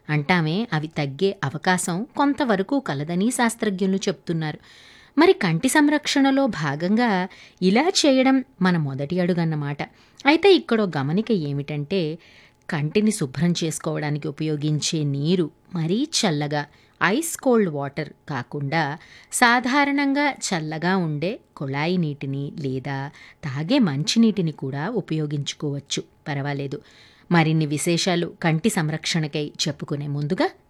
అంటామే అవి తగ్గే అవకాశం కొంతవరకు కలదని శాస్త్రజ్ఞులు చెప్తున్నారు మరి కంటి సంరక్షణలో భాగంగా ఇలా చేయడం మన మొదటి అడుగన్నమాట అయితే ఇక్కడ గమనిక ఏమిటంటే కంటిని శుభ్రం చేసుకోవడానికి ఉపయోగించే నీరు మరీ చల్లగా ఐస్ కోల్డ్ వాటర్ కాకుండా సాధారణంగా చల్లగా ఉండే కుళాయి నీటిని లేదా తాగే మంచినీటిని కూడా ఉపయోగించుకోవచ్చు పర్వాలేదు మరిన్ని విశేషాలు కంటి సంరక్షణకై చెప్పుకునే ముందుగా